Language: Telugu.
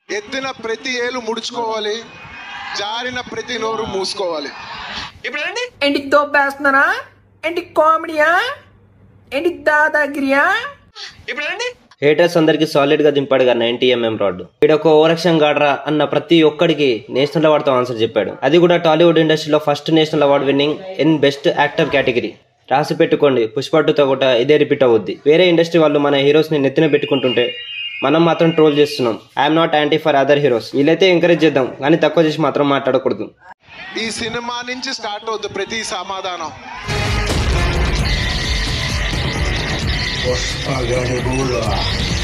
ఎత్తిన ప్రతి ఏలు ముడుచుకోవాలి జారిన ప్రతి నోరు మూసుకోవాలి ఇప్పుడు ఏంటి ఏంటి దోపేస్తున్నారా ఏంటి కామెడీయా ఏంటి దాదాగిరియా ఇప్పుడు ఏంటి హేటర్స్ అందరికి సాలిడ్ గా దింపాడు కదా నైన్టీ ఎంఎం రాడ్ వీడొక ఓరక్షన్ గాడ్రా అన్న ప్రతి ఒక్కడికి నేషనల్ అవార్డ్ తో ఆన్సర్ చెప్పాడు అది కూడా టాలీవుడ్ ఇండస్ట్రీలో first national award winning in best actor category రాసి పెట్టుకోండి పుష్పట్టుతో కూడా ఇదే రిపీట్ అవుద్ది వేరే ఇండస్ట్రీ వాళ్ళు మన హీరోస్ ని నెత్తిన పెట్టుకుంటుంటే మనం మాత్రం ట్రోల్ చేస్తున్నాం I'm not anti for other heroes వీళ్ళైతే ఎంకరేజ్ చేద్దాం కానీ తక్కువ చేసి మాత్రం మాట్లాడకూడదు ఈ సినిమా నుంచి స్టార్ట్ అవుద్ది ప్రతి సమాధానం పుష్పగడి